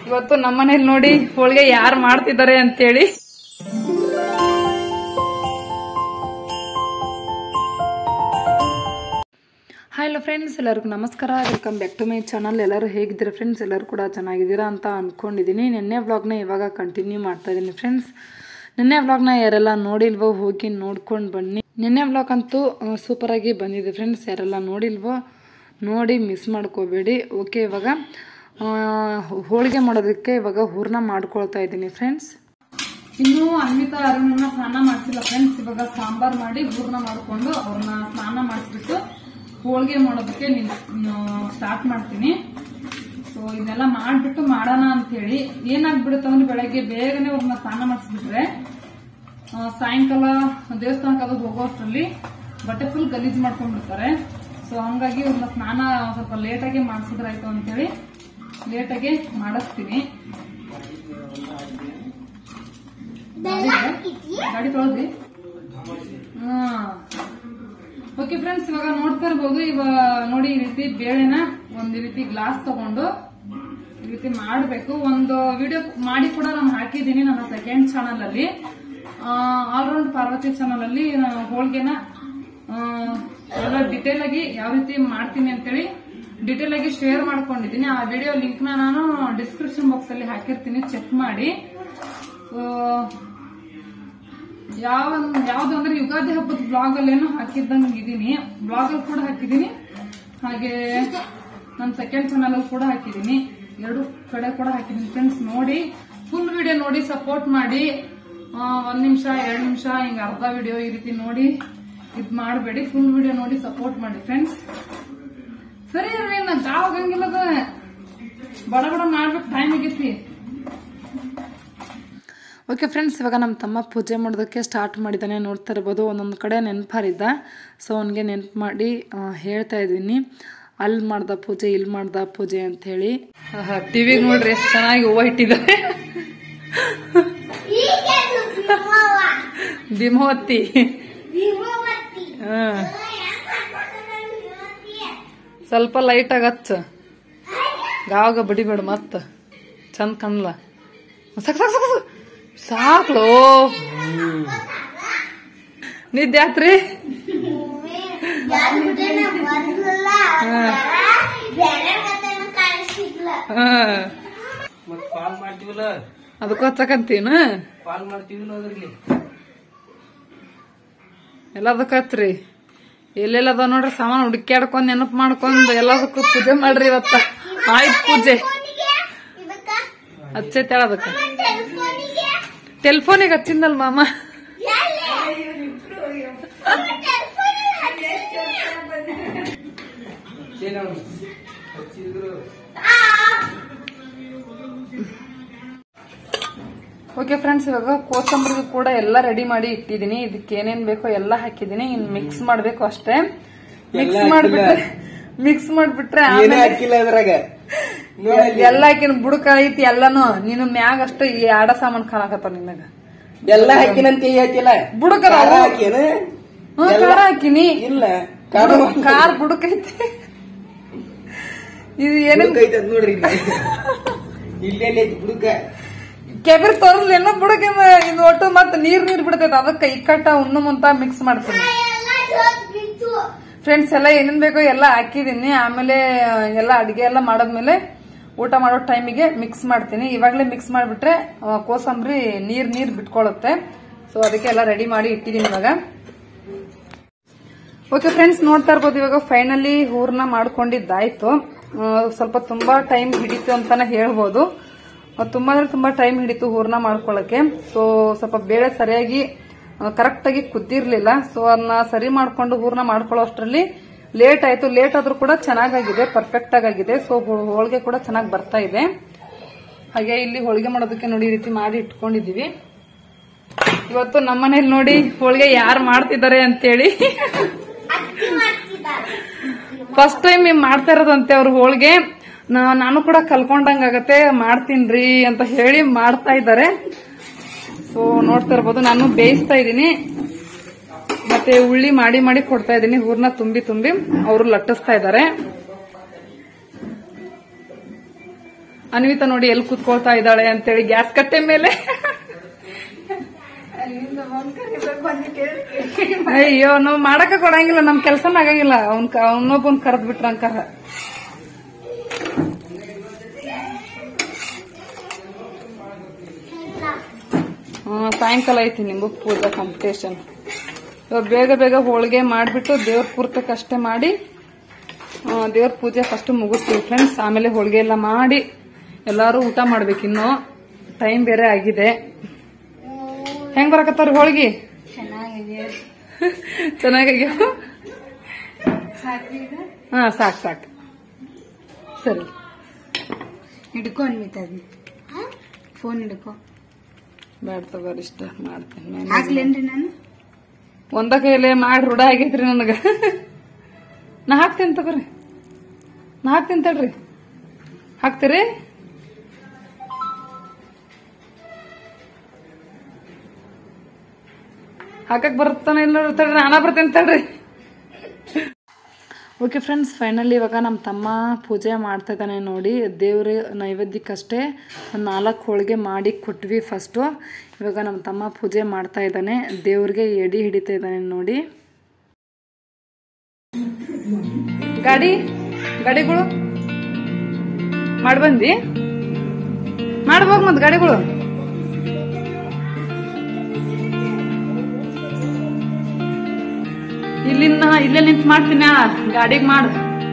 ಇವತ್ತು ನಮ್ಮನೇಲಿ ನೋಡಿ ಹೋಳಿಗೆ ಯಾರು ಮಾಡ್ತಿದ್ದಾರೆ ಅಂತೇಳಿ ಹಾಯ್ ಹಲೋ ಫ್ರೆಂಡ್ಸ್ ಎಲ್ಲರಿಗೂ ನಮಸ್ಕಾರ welcome back to my channel ಎಲ್ಲರೂ ಹೇಗಿದ್ದೀರಾ ಫ್ರೆಂಡ್ಸ್ ಎಲ್ಲರೂ ಕೂಡ ಚೆನ್ನಾಗಿದ್ದೀರಾ ಅಂತ ಅಂದ್ಕೊಂಡಿದ್ದೀನಿ ನಿನ್ನೆ ವ್ಲಾಗ್ನ ಇವಾಗ ಕಂಟಿನ್ಯೂ ಮಾಡ್ತಾ ಇದ್ದೀನಿ ಫ್ರೆಂಡ್ಸ್ ನಿನ್ನೆ ವ್ಲಾಗ್ನ ಯಾರೆಲ್ಲ ನೋಡಿಲ್ವೋ ಹೋಗಿ ನೋಡ್ಕೊಂಡು ಬನ್ನಿ ನಿನ್ನೆ ವ್ಲಾಗ್ ಅಂತೂ ಸೂಪರಾಗಿ ಬಂದಿದೆ ಫ್ರೆಂಡ್ಸ್ ಯಾರೆಲ್ಲ ನೋಡಿಲ್ವೋ ನೋಡಿ ಮಿಸ್ ಮಾಡ್ಕೋಬೇಡಿ ಓಕೆ ಇವಾಗ ಆ, ಹೋಳಿಗೆ ಮಾಡೋದಕ್ಕೆ ಇವಾಗ ಹೂರ್ಣ ಮಾಡ್ಕೊಳ್ತಾ ಇದ್ದೀನಿ ಫ್ರೆಂಡ್ಸ್ ಇನ್ನು ಅನ್ವಿತಾ ಅರುಣನ್ನ ಸ್ನಾನ ಮಾಡಿಸಿಲ್ಲ ಫ್ರೆಂಡ್ಸ್ ಇವಾಗ ಸಾಂಬಾರ್ ಮಾಡಿ ಹೂರ್ಣ ಮಾಡ್ಕೊಂಡು ಅವ್ರನ್ನ ಸ್ನಾನ ಮಾಡಿಸ್ಬಿಟ್ಟು ಹೋಳಿಗೆ ಮಾಡೋದಕ್ಕೆ ಸ್ಟಾರ್ಟ್ ಮಾಡ್ತೀನಿ ಸೊ ಇದನ್ನೆಲ್ಲ ಮಾಡ್ಬಿಟ್ಟು ಮಾಡೋಣ ಅಂತ ಹೇಳಿ ಏನಾಗ್ಬಿಡುತ್ತೆ ಅಂದ್ರೆ ಬೆಳಗ್ಗೆ ಬೇಗನೆ ಅವ್ರನ್ನ ಸ್ನಾನ ಮಾಡಿಸ್ಬಿಟ್ರೆ ಆ, ಸಾಯಂಕಾಲ ದೇವಸ್ಥಾನಕ್ಕೆ ಅದು ಹೋಗೋಷ್ಟರಲ್ಲಿ ಬಟ್ಟೆ ಫುಲ್ ಗಲೀಜ್ ಮಾಡ್ಕೊಂಡ್ಬಿಡ್ತಾರೆ ಸೊ ಹಂಗಾಗಿ ಅವ್ರನ್ನ ಸ್ನಾನ ಸ್ವಲ್ಪ ಲೇಟಾಗಿ ಮಾಡಿಸಿದ್ರಾಯ್ತು ಅಂತೇಳಿ ಲೇಟಾಗಿ ಮಾಡಿಸ್ತೀನಿ ಗಾಡಿ ತೊಳೆದ್ರಿ ಓಕೆ ಫ್ರೆಂಡ್ಸ್ ಇವಾಗ ನೋಡ್ತಾ ಇರ್ಬೋದು ಇವಾಗ ನೋಡಿ ಈ ರೀತಿ ಬೇಳೆನ ಒಂದ್ ಈ ರೀತಿ ಗ್ಲಾಸ್ ತಗೊಂಡು ಈ ರೀತಿ ಮಾಡಬೇಕು ಒಂದು ವಿಡಿಯೋ ಮಾಡಿ ಕೂಡ ನಾನು ಹಾಕಿದ್ದೀನಿ ನನ್ನ ಸೆಕೆಂಡ್ ಚಾನಲ್ ಅಲ್ಲಿ ಆಲ್ರೌಂಡ್ ಪಾರ್ವತಿ ಚಾನಲ್ ಅಲ್ಲಿ ನಾನು ಹೋಳ್ಗೆನ ಆ, ಎಲ್ಲ ಡಿಟೇಲ್ ಆಗಿ ಯಾವ ರೀತಿ ಮಾಡ್ತೀನಿ ಅಂತೇಳಿ ಡಿಟೇಲ್ ಆಗಿ ಶೇರ್ ಮಾಡ್ಕೊಂಡಿದ್ದೀನಿ ಆ ವಿಡಿಯೋ ಲಿಂಕ್ ನ ನಾನು ಡಿಸ್ಕ್ರಿಪ್ಷನ್ ಬಾಕ್ಸ್ ಅಲ್ಲಿ ಹಾಕಿರ್ತೀನಿ ಚೆಕ್ ಮಾಡಿ ಸೊ, ಯಾವ ಯಾವ್ದು ಅಂದ್ರೆ ಯುಗಾದಿ ಹಬ್ಬದ ಬ್ಲಾಗ್ ಅಲ್ಲೇನೋ ಹಾಕಿದ್ದಂಗೆ ಇದೀನಿ ಬ್ಲಾಗ್ ಅಲ್ಲಿ ಕೂಡ ಹಾಕಿದೀನಿ ಹಾಗೆ ನನ್ನ ಸೆಕೆಂಡ್ ಚಾನಲ್ ಅಲ್ಲಿ ಕೂಡ ಹಾಕಿದೀನಿ ಎರಡು ಕಡೆ ಕೂಡ ಹಾಕಿದೀನಿ ಫ್ರೆಂಡ್ಸ್ ನೋಡಿ ಫುಲ್ ವಿಡಿಯೋ ನೋಡಿ ಸಪೋರ್ಟ್ ಮಾಡಿ ಆ, ಒಂದ್ ನಿಮಿಷ ಎರಡ್ ನಿಮಿಷ ಹಿಂಗ ಅರ್ಧ ವಿಡಿಯೋ ಈ ರೀತಿ ನೋಡಿ ಇದ್ ಮಾಡಬೇಡಿ ಫುಲ್ ವಿಡಿಯೋ ನೋಡಿ ಸಪೋರ್ಟ್ ಮಾಡಿ ಫ್ರೆಂಡ್ಸ್ ಸರಿ ಅಲ್ರಿ ನಾ ಗಾವ್ ಹೋಗಂಗಿಲ್ಲ ಅದು. ಬಡ ಬಡ ಮಾಡ್ಬೇಕು ಟೈಮ್ ಆಗೈತಿ ಓಕೆ ಫ್ರೆಂಡ್ಸ್ ಇವಾಗ ನಮ್ಮ ತಮ್ಮ ಪೂಜೆ ಮಾಡೋದಕ್ಕೆ ಸ್ಟಾರ್ಟ್ ಮಾಡಿದ್ದಾನೆ ನೋಡ್ತಾ ಇರ್ಬೋದು ಒಂದೊಂದು ಕಡೆ ನೆನಪಾರಿದ್ದ ಸೊ ಅವನಿಗೆ ನೆನಪು ಮಾಡಿ ಆ, ಹೇಳ್ತಾ ಇದ್ದೀನಿ ಅಲ್ಲಿ ಮಾಡ್ದ ಪೂಜೆ ಇಲ್ಲಿ ಮಾಡ್ದ ಪೂಜೆ ಅಂತ ಹೇಳಿ ಟಿವಿಗೆ ನೋಡ್ರಿ ಎಷ್ಟು ಚೆನ್ನಾಗಿ ಹೂವು ಇಟ್ಟಿದ್ದಾರೆ ಭೀಮಾವತಿ ಹಾ ಸ್ವಲ್ಪ ಲೈಟ್ ಆಗಚ್ಚ ಗಾವಾಗ ಬಡಿಬೇಡ ಮತ್ತ ಚಂದ ಕಣ್ಲ ಸಾಕ್ ಸಾಕ್ ಸಾಕ್ ಸಾಕ್. ಸಾಕ್ಲೋ ನಿದ್ದೆ ಆತ್ರಿ ಹಾ ಮತ್ ಪಾಲ್ ಮಾಡ್ತೀವಲ್ಲ ಅದಕ್ಕೂ ಹಚ್ಚಕಂತೀನ ಪಾಲ್ ಮಾಡ್ತೀವಿ ಅದ್ರಲ್ಲಿ ಎಲ್ಲದಕ್ಕ ಹಚ್ರಿ ಎಲ್ಲೆಲ್ಲದ ನೋಡ್ರಿ ಸಾಮಾನು ಹುಡುಕ್ಯಾಡ್ಕೊಂಡ್ ನೆನಪು ಮಾಡ್ಕೊಂಡ್ ಎಲ್ಲದಕ್ಕೂ ಪೂಜೆ ಮಾಡ್ರಿ ಇವತ್ತ ಆಯ್ತು ಪೂಜೆ ಹಚ್ಚೈತೆ ಅದಕ್ಕ ಟೆಲಿಫೋನಿಗೆ ಹಚ್ಚಿಂದಲ್ ಮಾಮ ಏನೋ ಹಚ್ಚಿದ್ರು ಓಕೆ ಫ್ರೆಂಡ್ಸ್ ಇವಾಗ ಕೋಸಂಬರಿಗೆ ಕೂಡ ಎಲ್ಲ ರೆಡಿ ಮಾಡಿ ಇಟ್ಟಿದ್ದೀನಿ ಇದಕ್ಕೆ ಏನೇನ್ ಬೇಕೋ ಎಲ್ಲ ಹಾಕಿದ್ದೀನಿ ಇನ್ ಮಿಕ್ಸ್ ಮಾಡ್ಬೇಕು ಅಷ್ಟೇ ಮಿಕ್ಸ್ ಎಲ್ಲ ಮಾಡ್ಬಿಟ್ರೆ ಮಿಕ್ಸ್ ಮಾಡ್ಬಿಟ್ರೆ ಏನೇ ಆಮೇಲೆ ಹಾಕಿಲ್ಲ ಅದ್ರಾಗ ನೋಡಿ ಎಲ್ಲ ಹಾಕಿನ ಬುಡಕ ಐತಿ ಎಲ್ಲಾನು ನೀನು ಮ್ಯಾಗ ಅಷ್ಟೇ ಈ ಆಡ ಸಾಮಾನ್ ಕಾಣಕತ್ತ ನಿನಗ ಎಲ್ಲ ಹಾಕಿನಂತ ಹೇಳ್ತಿಲ್ಲ ಬುಡಕದ ಖಾರ ಅವು. ಹಾಕೇನ ಹ್ಮ್, ಎಲ್ಲ- ಖಾರ ಹಾಕಿನಿ ಇಲ್ಲ ಖಾರ ಬುಡ- ಕಾರ್ ಬುಡಕ ಐತಿ ಇದು ಏನೇನ್ ಬುಡಕ ಐತೆ ಅದ್ ನೋಡ್ರಿ ಇಲ್ಲಿ. ಇಲ್ಲೆಲ್ಲಿ ಐತಿ ಬುಡಕ ಕೆಬಿರ್ ತೋರಿಸ್ಲೇನೋ ಬುಡಕಿಂದ ಇದು ಒಟ್ಟು ಮತ್ತ ನೀರ್ ನೀರ್ ಬಿಡ್ತೈತೆ ಅದಕ್ಕೆ ಇಕ್ಕಟ್ಟ ಉಣ್ಣು ಮುಂತ ಮಿಕ್ಸ್ ಮಾಡ್ತೀನಿ ಫ್ರೆಂಡ್ಸ್ ಎಲ್ಲ ಏನೇನ್ ಬೇಕೋ ಎಲ್ಲ ಹಾಕಿದೀನಿ ಆಮೇಲೆ ಆ, ಎಲ್ಲ ಅಡಿಗೆ ಎಲ್ಲ ಮಾಡಾದ್ಮೇಲೆ ಊಟ ಮಾಡೋ ಟೈಮಿಗೆ ಮಿಕ್ಸ್ ಮಾಡ್ತೀನಿ ಇವಾಗಲೇ ಮಿಕ್ಸ್ ಮಾಡಿಬಿಟ್ರೆ ಕೋಸಂಬರಿ ನೀರ್ ನೀರ್ ಬಿಟ್ಕೊಳ್ಳುತ್ತೆ ಸೊ ಅದಕ್ಕೆ ಎಲ್ಲ ರೆಡಿ ಮಾಡಿ ಇಟ್ಟಿದ್ದೀನಿ ಇವಾಗ ಓಕೆ ಫ್ರೆಂಡ್ಸ್ ನೋಡ್ತಾ ಇರ್ಬೋದು ಇವಾಗ ಫೈನಲಿ ಹೂರ್ನ ಮಾಡ್ಕೊಂಡಿದ್ದಾಯ್ತು ಆ, ಸ್ವಲ್ಪ ತುಂಬಾ ಟೈಮ್ ಹಿಡಿತು ಅಂತಾನೆ ಹೇಳ್ಬೋದು ಆ, ತುಂಬಾ ಅಂದ್ರೆ ತುಂಬಾ ಟೈಮ್ ಹಿಡಿತು ಹೂರ್ನ ಮಾಡ್ಕೊಳ್ಳಕ್ಕೆ ಸೊ ಸ್ವಲ್ಪ ಬೇಳೆ ಸರಿಯಾಗಿ ಕರೆಕ್ಟ್ ಆಗಿ ಕುದ್ದಿರ್ಲಿಲ್ಲ ಸೊ ಅದನ್ನ ಸರಿ ಮಾಡ್ಕೊಂಡು ಹೂರ್ನ ಮಾಡ್ಕೊಳ್ಳೋ ಅಷ್ಟರಲ್ಲಿ ಲೇಟ್ ಆಯ್ತು ಲೇಟ್ ಆದ್ರೂ ಕೂಡ ಚೆನ್ನಾಗಾಗಿದೆ ಪರ್ಫೆಕ್ಟ್ ಆಗಿದೆ ಸೊ ಹೋಳಿಗೆ ಕೂಡ ಚೆನ್ನಾಗಿ ಬರ್ತಾ ಇದೆ ಹಾಗೆ ಇಲ್ಲಿ ಹೋಳಿಗೆ ಮಾಡೋದಕ್ಕೆ ನೋಡಿ ಈ ರೀತಿ ಮಾಡಿ ಇಟ್ಕೊಂಡಿದೀವಿ ಇವತ್ತು ನಮ್ಮನೇಲಿ ನೋಡಿ ಹೋಳಿಗೆ ಯಾರು ಮಾಡ್ತಿದ್ದಾರೆ ಅಂತೇಳಿ ಫಸ್ಟ್ ಟೈಮ್ ಮಾಡ್ತಾ ಇರೋದಂತೆ ಅವ್ರ ಹೋಳಿಗೆ ನಾ- ನಾನು ಕೂಡ ಕಲ್ಕೊಂಡಂಗಾಗತ್ತೆ ಮಾಡ್ತೀನ್ರಿ ಅಂತ ಹೇಳಿ ಮಾಡ್ತಾ ಇದ್ದಾರೆ ಸೊ ನೋಡ್ತಾ ಇರ್ಬೋದು ನಾನು ಬೇಯಿಸ್ತಾ ಇದ್ದೀನಿ ಮತ್ತೆ ಉಳ್ಳಿ ಮಾಡಿ ಮಾಡಿ ಕೊಡ್ತಾ ಇದ್ದೀನಿ ಹೂರ್ನ ತುಂಬಿ ತುಂಬಿ ಅವರು ಲಟ್ಟಿಸ್ತಾ ಇದ್ದಾರೆ ಅನ್ವಿತಾ ನೋಡಿ ಎಲ್ಲಿ ಕುತ್ಕೊಳ್ತಾ ಇದ್ದಾಳೆ ಅಂತೇಳಿ ಗ್ಯಾಸ್ ಕಟ್ಟೆ ಮೇಲೆ ಅಯ್ಯೋ ನಾವ್ ಮಾಡಕ ಕೊಡಂಗಿಲ್ಲ ನಮ್ ಕೆಲ್ಸನ ಆಗಂಗಿಲ್ಲ ಅವ್ನ್ ಅವನೊಬ್ಬನ್ ಕರೆದ್ ಬಿಟ್ರ ಅಂಕಾರ ಹ್ಮ್ ಸಾಯಂಕಾಲ ಐತಿ ನಿಮ್ಗೂ ಪೂಜಾ ಕಾಂಪಿಟೇಷನ್ ಇವಾಗ ಬೇಗ ಬೇಗ ಹೋಳಿಗೆ ಮಾಡ್ಬಿಟ್ಟು ದೇವ್ರ ಪೂರ್ತಕ್ಕಷ್ಟೇ ಮಾಡಿ ಆ, ದೇವ್ರ ಪೂಜೆ ಫಸ್ಟ್ ಮುಗಿಸ್ತೀವಿ ಫ್ರೆಂಡ್ಸ್ ಆಮೇಲೆ ಹೋಳಿಗೆ ಎಲ್ಲ ಮಾಡಿ ಎಲ್ಲಾರು ಊಟ ಮಾಡ್ಬೇಕಿನ್ನು ಟೈಮ್ ಬೇರೆ ಆಗಿದೆ ಹೆಂಗ್ ಬರಕತ್ತಾರ ಹೋಳಿಗೆ ಚೆನ್ನಾಗಿದೆ ಚೆನ್ನಾಗ್ಯಾವ ಸಾಕ್ರಿ ಈಗ ಹಾ ಸಾಕ್ ಸಾಕ್ ಸರಿ ಹಿಡ್ಕೊ ಅನ್ವಿತ ಅದನ್ನ ಫೋನ್ ಹಿಡ್ಕೊ ಬೇಡ ತಗೋರಿ ಇಷ್ಟ ಮಾಡ್ತೇನೆ ಹಾಕ್ಲೇನ್ರಿ ನಾನು ಒಂದ ಕೈಲೆ ಮಾಡಿ ರೂಢ ಆಗೈತ್ರಿ ನನಗ ನಾ ಹಾಕ್ತೇನೆ ತಗೋರಿ ನಾ ಹಾಕ್ತೇನೆ ತಡ್ರಿ ಹಾಕ್ತೀರಿ ಹಾಕಕ್ ಬರುತ್ತಾನ ಇಲ್ಲ ತಡ್ರಿ ನಾನಾ ಬರ್ತೇನೆ ತಡ್ರಿ ಓಕೆ ಫ್ರೆಂಡ್ಸ್ ಫೈನಲಿ ಇವಾಗ ನಮ್ಮ ತಮ್ಮ ಪೂಜೆ ಮಾಡ್ತಾ ಇದ್ದಾನೆ ನೋಡಿ ದೇವ್ರ ನೈವೇದ್ಯಕ್ಕಷ್ಟೇ ಒಂದು ನಾಲ್ಕು ಹೋಳಿಗೆ ಮಾಡಿ ಕೊಟ್ವಿ ಫಸ್ಟು ಇವಾಗ ನಮ್ಮ ತಮ್ಮ ಪೂಜೆ ಮಾಡ್ತಾ ಇದ್ದಾನೆ ದೇವ್ರಿಗೆ ಎಡಿ ಹಿಡಿತಾ ಇದ್ದಾನೆ ನೋಡಿ ಗಾಡಿ ಗಾಡಿಗಳು ಮಾಡ್ಬಂದಿ ಮಾಡ್ಬೋಗ್ ಮತ್ ಗಾಡಿಗಳು ಇಲ್ಲಿಂದ ಇಲ್ಲೇ ನಿಂತ್ ಮಾಡ್ತೀನಿ ಗಾಡಿಗೆ ಮಾಡು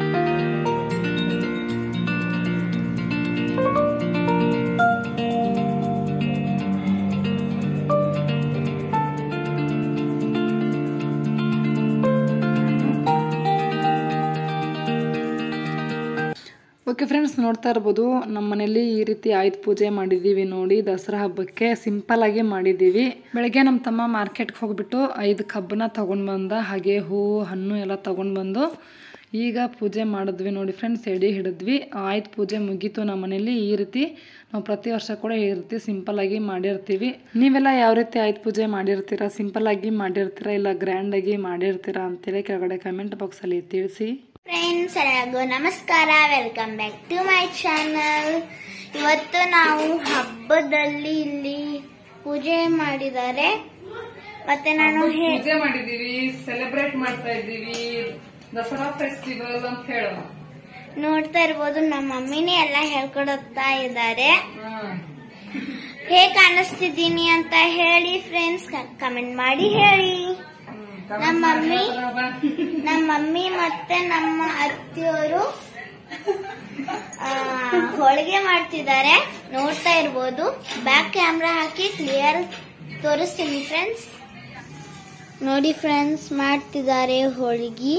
ಓಕೆ ಫ್ರೆಂಡ್ಸ್ ನೋಡ್ತಾ ಇರ್ಬೋದು ನಮ್ಮ ಮನೇಲಿ ಈ ರೀತಿ ಆಯುಧ ಪೂಜೆ ಮಾಡಿದ್ದೀವಿ ನೋಡಿ ದಸರಾ ಹಬ್ಬಕ್ಕೆ ಸಿಂಪಲ್ ಆಗಿ ಮಾಡಿದ್ದೀವಿ ಬೆಳಗ್ಗೆ ನಮ್ಮ ತಮ್ಮ ಮಾರ್ಕೆಟ್ಗೆ ಹೋಗ್ಬಿಟ್ಟು ಐದು ಕಬ್ಬನ್ನ ತಗೊಂಡ್ ಬಂದ ಹಾಗೆ ಹೂವು ಹಣ್ಣು ಎಲ್ಲ ತಗೊಂಡ್ ಬಂದು ಈಗ ಪೂಜೆ ಮಾಡಿದ್ವಿ ನೋಡಿ ಫ್ರೆಂಡ್ಸ್ ಎಡೆ ಹಿಡಿದ್ವಿ ಆಯುಧ ಪೂಜೆ ಮುಗೀತು ನಮ್ಮ ಮನೇಲಿ ಈ ರೀತಿ ನಾವು ಪ್ರತಿ ವರ್ಷ ಕೂಡ ಈ ರೀತಿ ಸಿಂಪಲ್ ಆಗಿ ಮಾಡಿರ್ತೀವಿ ನೀವೆಲ್ಲ ಯಾವ ರೀತಿ ಆಯುಧ ಪೂಜೆ ಮಾಡಿರ್ತೀರಾ ಸಿಂಪಲ್ ಆಗಿ ಮಾಡಿರ್ತೀರಾ ಇಲ್ಲ ಗ್ರ್ಯಾಂಡ್ ಆಗಿ ಮಾಡಿರ್ತೀರಾ ಅಂತೇಳಿ ಕೆಳಗಡೆ ಕಮೆಂಟ್ ಬಾಕ್ಸಲ್ಲಿ ತಿಳಿಸಿ ಫ್ರೆಂಡ್ಸ್ ಎಲ್ಲರಿಗೂ ನಮಸ್ಕಾರ welcome back to my channel ಇವತ್ತು ನಾವು ಹಬ್ಬದಲ್ಲಿ ಇಲ್ಲಿ ಪೂಜೆ ಮಾಡಿದ್ದಾರೆ ಮತ್ತೆ ನಾನು ಹೇ ಪೂಜೆ ಮಾಡಿದೀವಿ ಸೆಲೆಬ್ರೇಟ್ ಮಾಡ್ತಾ ಇದ್ದೀವಿ ದಸರಾ ಫೆಸ್ಟಿವಲ್ ಅಂತ ಹೇಳೋಣ ನೋಡ್ತಾ ಇರ್ಬೋದು ನಮ್ಮ ಮಮ್ಮಿನೇ ಎಲ್ಲ ಹೇಳ್ಕೊಡುತ್ತಾ ಇದ್ದಾರೆ ಹೇಗ್ ಕಾಣಿಸ್ತಿದ್ದೀನಿ ಅಂತ ಹೇಳಿ ಫ್ರೆಂಡ್ಸ್ ಕಮೆಂಟ್ ಮಾಡಿ ಹೇಳಿ ನಮ್ಮ ಮಮ್ಮಿ ನಮ್ಮ ಮಮ್ಮಿ ಮತ್ತೆ ನಮ್ಮ ಅತ್ತಿಯವರು ಆ, ಹೋಳಿಗೆ ಮಾಡ್ತಿದ್ದಾರೆ ನೋಡ್ತಾ ಇರ್ಬೋದು ಬ್ಯಾಕ್ ಕ್ಯಾಮ್ರಾ ಹಾಕಿ ಕ್ಲಿಯರ್ ತೋರಿಸ್ತೀನಿ ಫ್ರೆಂಡ್ಸ್ ನೋಡಿ ಫ್ರೆಂಡ್ಸ್ ಮಾಡ್ತಿದ್ದಾರೆ ಹೋಳಿಗೆ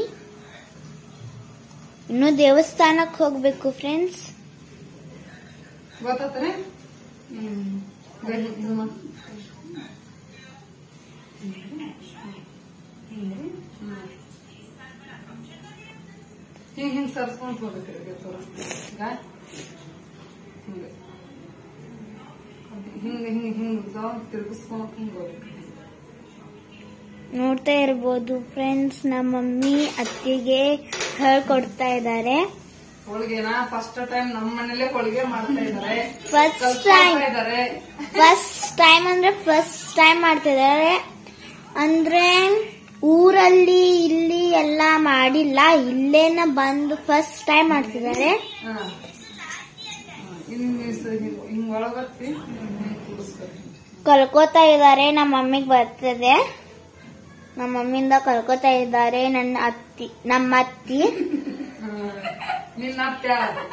ಇನ್ನು ದೇವಸ್ಥಾನಕ್ಕೆ ಹೋಗ್ಬೇಕು ಫ್ರೆಂಡ್ಸ್ ಗೊತ್ತಾತ್ರಿ ಹಿಂಗ್ ಹಿಂಗ್ ಸರ್ಸ್ಕೊಂಡ್ ಹೋಗ್ಬೇಕ್ರಿ ತೋರಿಸ್ತೀನಿ ಈಗ ಹಿಂಗೆ ಹಿಂಗ್ ಹಿಂಗ್ ಹಿಂಗ್ ತಿರುಗಿಸ್ಕೊಂಡ್ ಹಿಂಗ್ ಹೋಗ್ಬೇಕು ನೋಡ್ತಾ ಇರ್ಬೋದು ಫ್ರೆಂಡ್ಸ್ ನಮ್ಮ ಮಮ್ಮಿ ಅತ್ತಿಗೆ ಹೇಳ್ಕೊಡ್ತಾ ಇದ್ದಾರೆ ಹೋಳಿಗೆನ ಫಸ್ಟ್ ಟೈಮ್ ನಮ್ಮ ಮನೇಲೆ ಹೋಳಿಗೆ ಮಾಡ್ತಾ ಇದಾರೆ ಫಸ್ಟ್ ಕಲ್ತ್ಕೊಳ್ತಾ ಟೈಮ್ ಇದಾರೆ ಫಸ್ಟ್ ಟೈಮ್ ಅಂದ್ರೆ ಫಸ್ಟ್ ಟೈಮ್ ಮಾಡ್ತಿದ್ದಾರೆ ಅಂದ್ರೆ ಊರಲ್ಲಿ ಇಲ್ಲಿ ಎಲ್ಲ ಮಾಡಿಲ್ಲ ಇಲ್ಲೇನ ಬಂದು ಫಸ್ಟ್ ಟೈಮ್ ಮಾಡ್ತಿದ್ದಾರೆ ಹಾ ಹಿಂಗ್ ಹಿಂಗ್ ಹಿಂಗ್ ಒಳಗತ್ತಿ ಹಿಂಗ್ ಕೂಡಿಸ್ಬೇಕು ಕಲ್ಕೋತಾ ಇದ್ದಾರೆ ನಮ್ಮ ಮಮ್ಮಿಗೆ ಬರ್ತದೆ ನಮ್ಮ ಮಮ್ಮಿಯಿಂದ ಕಲ್ಕೋತಾ ಇದ್ದಾರೆ ನನ್ನ ಅತ್ತಿ ನಮ್ಮ ಅತ್ತಿ ನಿನ್ನ ಅತ್ಯ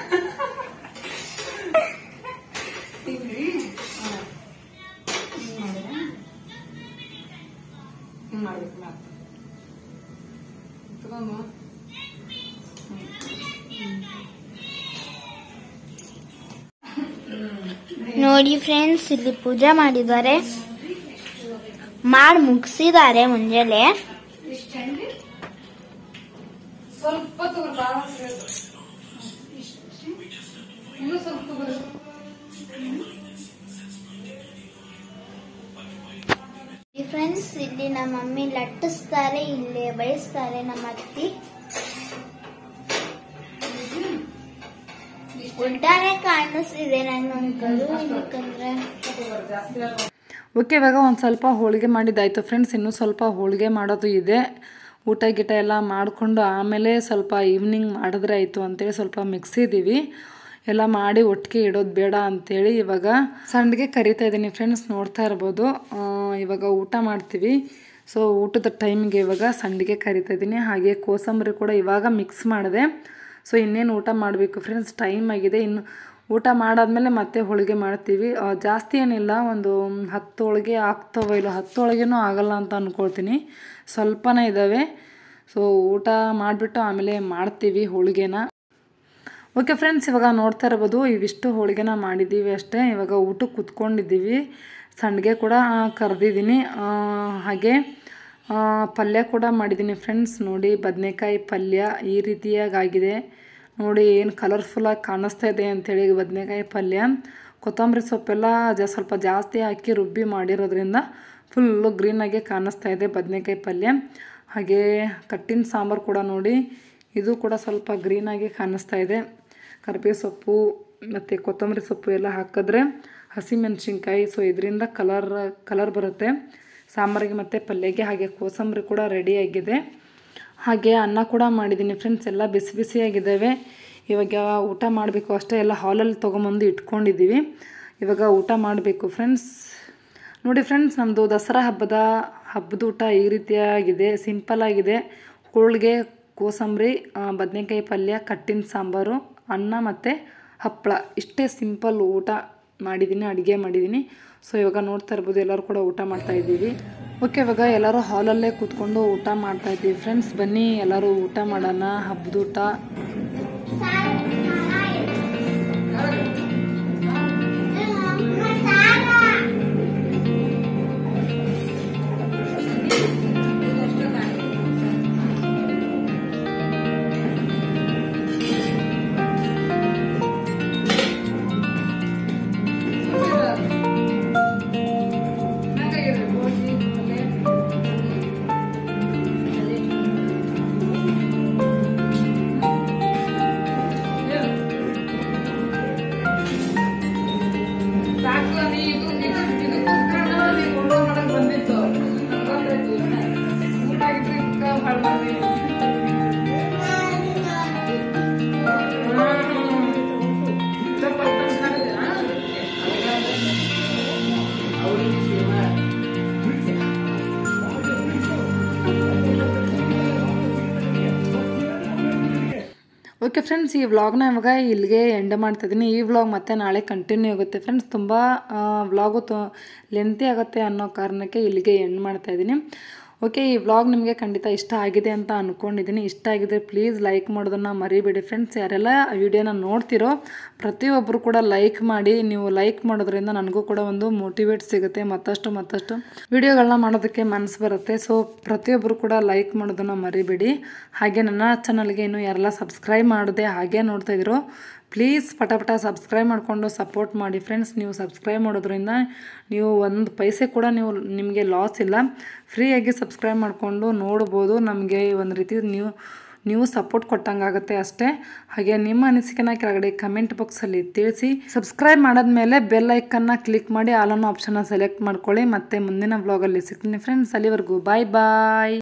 ಹಿಂಗ್ರಿ ಹಾ. ಹಿಂಗ್ ಮಾಡಿದ್ರೆ ಹಿಂಗ್ ಮಾಡ್ಬೇಕು ಮಾತು ತಗೊಂಡು ನೋಡಿ ಫ್ರೆಂಡ್ಸ್ ಇಲ್ಲಿ ಪೂಜೆ ಮಾಡಿದ್ದಾರೆ ಮಾಡಿ ಮುಗಿಸಿದ್ದಾರೆ ಮುಂಜಾನೆ ಸ್ವಲ್ಪ ತಗೋರಿ ಭಾಳ ಸೇರು. ಇನ್ನೂ ಸ್ವಲ್ಪ ತಗೋರಿ ಫ್ರೆಂಡ್ಸ್ ಇಲ್ಲಿ ನಮ್ಮ ಮಮ್ಮಿ ಲಟ್ಟಿಸ್ತಾರೆ ಇಲ್ಲಿ ಬಯಸ್ತಾರೆ ನಮ್ಮ ಅತ್ತಿ ಉಲ್ಟಾನೆ ಕಾಣಿಸ್ತಿದೆ ನಂಗಂಕಲು ಯಾಕಂದ್ರೆ ಓಕೆ ಇವಾಗ ಒಂದು ಸ್ವಲ್ಪ ಹೋಳಿಗೆ ಮಾಡಿದ್ದಾಯಿತು ಫ್ರೆಂಡ್ಸ್ ಇನ್ನೂ ಸ್ವಲ್ಪ ಹೋಳಿಗೆ ಮಾಡೋದು ಇದೆ ಊಟ ಗೀಟ ಎಲ್ಲ ಮಾಡಿಕೊಂಡು ಆಮೇಲೆ ಸ್ವಲ್ಪ ಈವ್ನಿಂಗ್ ಮಾಡಿದ್ರೆ ಆಯಿತು ಅಂತೇಳಿ ಸ್ವಲ್ಪ ಮಿಕ್ಸಿದ್ದೀವಿ ಎಲ್ಲ ಮಾಡಿ ಒಟ್ಟಿಗೆ ಇಡೋದು ಬೇಡ ಅಂತೇಳಿ ಇವಾಗ ಸಂಡಿಗೆ ಕರಿತಾ ಇದ್ದೀನಿ ಫ್ರೆಂಡ್ಸ್ ನೋಡ್ತಾ ಇರ್ಬೋದು ಆ, ಇವಾಗ ಊಟ ಮಾಡ್ತೀವಿ ಸೊ ಊಟದ ಟೈಮಿಗೆ ಇವಾಗ ಸಂಡಿಗೆ ಕರಿತಾ ಇದ್ದೀನಿ ಹಾಗೆ ಕೋಸಂಬರಿ ಕೂಡ ಇವಾಗ ಮಿಕ್ಸ್ ಮಾಡಿದೆ ಸೊ ಇನ್ನೇನು ಊಟ ಮಾಡಬೇಕು ಫ್ರೆಂಡ್ಸ್ ಟೈಮ್ ಆಗಿದೆ ಇನ್ನು ಊಟ ಮಾಡಾದ್ಮೇಲೆ ಮತ್ತೆ ಹೋಳಿಗೆ ಮಾಡ್ತೀವಿ ಆ, ಜಾಸ್ತಿ ಏನಿಲ್ಲ ಒಂದು ಹತ್ತು ಹೋಳಿಗೆ ಆಗ್ತವೋ ಇಲ್ಲ ಹತ್ತು ಹೋಳಿಗೆನೂ ಆಗಲ್ಲ ಅಂತ ಅಂದ್ಕೊಳ್ತೀನಿ ಸ್ವಲ್ಪನೇ ಇದ್ದಾವೆ ಸೊ ಊಟ ಮಾಡಿಬಿಟ್ಟು ಆಮೇಲೆ ಮಾಡ್ತೀವಿ ಹೋಳಿಗೆನ ಓಕೆ ಫ್ರೆಂಡ್ಸ್ ಇವಾಗ ನೋಡ್ತಾ ಇರ್ಬೋದು ಇವಿಷ್ಟು ಹೋಳಿಗೆನ ಮಾಡಿದ್ದೀವಿ ಅಷ್ಟೇ ಇವಾಗ ಊಟಕ್ಕೆ ಕುತ್ಕೊಂಡಿದ್ದೀವಿ ಸಂಡಿಗೆ ಕೂಡ ಕರೆದಿದ್ದೀನಿ ಹಾಗೆ ಆ, ಪಲ್ಯ ಕೂಡ ಮಾಡಿದ್ದೀನಿ ಫ್ರೆಂಡ್ಸ್ ನೋಡಿ ಬದನೆಕಾಯಿ ಪಲ್ಯ ಈ ರೀತಿಯಾಗಿದೆ ನೋಡಿ ಏನು ಕಲರ್ಫುಲ್ಲಾಗಿ ಕಾಣಿಸ್ತಾ ಇದೆ ಅಂಥೇಳಿ ಬದನೆಕಾಯಿ ಪಲ್ಯ ಕೊತ್ತಂಬರಿ ಸೊಪ್ಪೆಲ್ಲ ಜ ಸ್ವಲ್ಪ ಜಾಸ್ತಿ ಹಾಕಿ ರುಬ್ಬಿ ಮಾಡಿರೋದ್ರಿಂದ ಫುಲ್ಲು ಗ್ರೀನಾಗೆ ಕಾಣಿಸ್ತಾ ಇದೆ ಬದನೆಕಾಯಿ ಪಲ್ಯ ಹಾಗೆ ಕಟ್ಟಿನ ಸಾಂಬಾರು ಕೂಡ ನೋಡಿ ಇದು ಕೂಡ ಸ್ವಲ್ಪ ಗ್ರೀನಾಗಿ ಕಾಣಿಸ್ತಾ ಇದೆ ಕರಿಬೇವು ಸೊಪ್ಪು ಮತ್ತು ಕೊತ್ತಂಬರಿ ಸೊಪ್ಪು ಎಲ್ಲ ಹಾಕಿದ್ರೆ ಹಸಿಮೆಣಸಿನ್ಕಾಯಿ ಸೊ ಇದರಿಂದ ಕಲರ್ ಕಲರ್ ಬರುತ್ತೆ ಸಾಂಬಾರಿಗೆ ಮತ್ತು ಪಲ್ಯಗೆ ಹಾಗೆ ಕೋಸಂಬರಿ ಕೂಡ ರೆಡಿಯಾಗಿದೆ ಹಾಗೆ ಅನ್ನ ಕೂಡ ಮಾಡಿದ್ದೀನಿ ಫ್ರೆಂಡ್ಸ್ ಎಲ್ಲ ಬಿಸಿ ಬಿಸಿಯಾಗಿದ್ದಾವೆ ಇವಾಗ ಊಟ ಮಾಡಬೇಕು ಅಷ್ಟೇ ಎಲ್ಲ ಹಾಲಲ್ಲಿ ತೊಗೊಂಬಂದು ಇಟ್ಕೊಂಡಿದ್ದೀವಿ ಇವಾಗ ಊಟ ಮಾಡಬೇಕು ಫ್ರೆಂಡ್ಸ್ ನೋಡಿ ಫ್ರೆಂಡ್ಸ್ ನಮ್ಮದು ದಸರಾ ಹಬ್ಬದ ಹಬ್ಬದ ಊಟ ಈ ರೀತಿಯಾಗಿದೆ ಸಿಂಪಲ್ ಆಗಿದೆ ಹೋಳಿಗೆ ಕೋಸಂಬರಿ ಬದನೆಕಾಯಿ ಪಲ್ಯ ಕಟ್ಟಿನ ಸಾಂಬಾರು ಅನ್ನ ಮತ್ತು ಹಪ್ಪಳ ಇಷ್ಟೇ ಸಿಂಪಲ್ ಊಟ ಮಾಡಿದ್ದೀನಿ ಅಡುಗೆ ಮಾಡಿದ್ದೀನಿ ಸೊ ಇವಾಗ ನೋಡ್ತಾ ಇರ್ಬೋದು ಎಲ್ಲರೂ ಕೂಡ ಊಟ ಮಾಡ್ತಾ ಇದ್ದೀವಿ ಓಕೆ ಇವಾಗ ಎಲ್ಲರೂ ಹಾಲಲ್ಲೇ ಕೂತ್ಕೊಂಡು ಊಟ ಮಾಡ್ತಾ ಇದ್ದೀವಿ ಫ್ರೆಂಡ್ಸ್ ಬನ್ನಿ ಎಲ್ಲರೂ ಊಟ ಮಾಡೋಣ ಹಬ್ಬದ ಊಟ ಓಕೆ ಫ್ರೆಂಡ್ಸ್ ಈ ವ್ಲಾಗ್ನ ಇವಾಗ ಇಲ್ಲಿಗೆ ಎಂಡ್ ಮಾಡ್ತಾ ಇದ್ದೀನಿ ಈ ವ್ಲಾಗ್ ಮತ್ತೆ ನಾಳೆ ಕಂಟಿನ್ಯೂ ಆಗುತ್ತೆ ಫ್ರೆಂಡ್ಸ್ ತುಂಬ ವ್ಲಾಗು ತು ಲೆಂತಿ ಆಗುತ್ತೆ ಅನ್ನೋ ಕಾರಣಕ್ಕೆ ಇಲ್ಲಿಗೆ ಎಂಡ್ ಮಾಡ್ತಾ ಇದ್ದೀನಿ ಓಕೆ ಈ ವ್ಲಾಗ್ ನಿಮಗೆ ಖಂಡಿತ ಇಷ್ಟ ಆಗಿದೆ ಅಂತ ಅಂದ್ಕೊಂಡಿದ್ದೀನಿ ಇಷ್ಟ ಆಗಿದೆ ಪ್ಲೀಸ್ ಲೈಕ್ ಮಾಡೋದನ್ನು ಮರಿಬೇಡಿ ಫ್ರೆಂಡ್ಸ್ ಯಾರೆಲ್ಲ ವಿಡಿಯೋನ ನೋಡ್ತಿರೋ ಪ್ರತಿಯೊಬ್ಬರು ಕೂಡ ಲೈಕ್ ಮಾಡಿ ನೀವು ಲೈಕ್ ಮಾಡೋದ್ರಿಂದ ನನಗೂ ಕೂಡ ಒಂದು ಮೋಟಿವೇಟ್ ಸಿಗುತ್ತೆ ಮತ್ತಷ್ಟು ಮತ್ತಷ್ಟು ವಿಡಿಯೋಗಳನ್ನ ಮಾಡೋದಕ್ಕೆ ಮನಸ್ಸು ಬರುತ್ತೆ ಸೊ ಪ್ರತಿಯೊಬ್ಬರು ಕೂಡ ಲೈಕ್ ಮಾಡೋದನ್ನು ಮರಿಬೇಡಿ ಹಾಗೆ ನನ್ನ ಚಾನಲ್ಗೆ ಇನ್ನೂ ಯಾರೆಲ್ಲ ಸಬ್ಸ್ಕ್ರೈಬ್ ಮಾಡದೆ ಹಾಗೆ ನೋಡ್ತಾ ಇದ್ದೀರೋ ಪ್ಲೀಸ್ ಪಟ ಪಟ ಸಬ್ಸ್ಕ್ರೈಬ್ ಮಾಡಿಕೊಂಡು ಸಪೋರ್ಟ್ ಮಾಡಿ ಫ್ರೆಂಡ್ಸ್ ನೀವು ಸಬ್ಸ್ಕ್ರೈಬ್ ಮಾಡೋದ್ರಿಂದ ನೀವು ಒಂದು ಪೈಸೆ ಕೂಡ ನೀವು ನಿಮಗೆ ಲಾಸ್ ಇಲ್ಲ ಫ್ರೀಯಾಗಿ ಸಬ್ಸ್ಕ್ರೈಬ್ ಮಾಡಿಕೊಂಡು ನೋಡ್ಬೋದು ನಮಗೆ ಒಂದು ರೀತಿ ನೀವು ನೀವು ಸಪೋರ್ಟ್ ಕೊಟ್ಟಂಗಾಗುತ್ತೆ ಅಷ್ಟೇ ಹಾಗೆ ನಿಮ್ಮ ಅನಿಸಿಕೆನ ಕೆಳಗಡೆ ಕಮೆಂಟ್ ಬಾಕ್ಸಲ್ಲಿ ತಿಳಿಸಿ ಸಬ್ಸ್ಕ್ರೈಬ್ ಮಾಡಾದ್ಮೇಲೆ ಬೆಲ್ ಐಕನ್ನ ಕ್ಲಿಕ್ ಮಾಡಿ ಆಲ್ ಅನ್ನೋ ಆಪ್ಷನ್ನ ಸೆಲೆಕ್ಟ್ ಮಾಡ್ಕೊಳ್ಳಿ ಮತ್ತೆ ಮುಂದಿನ ವ್ಲಾಗಲ್ಲಿ ಸಿಗ್ತೀನಿ ಫ್ರೆಂಡ್ಸ್ ಅಲ್ಲಿವರೆಗೂ ಬಾಯ್ ಬಾಯ್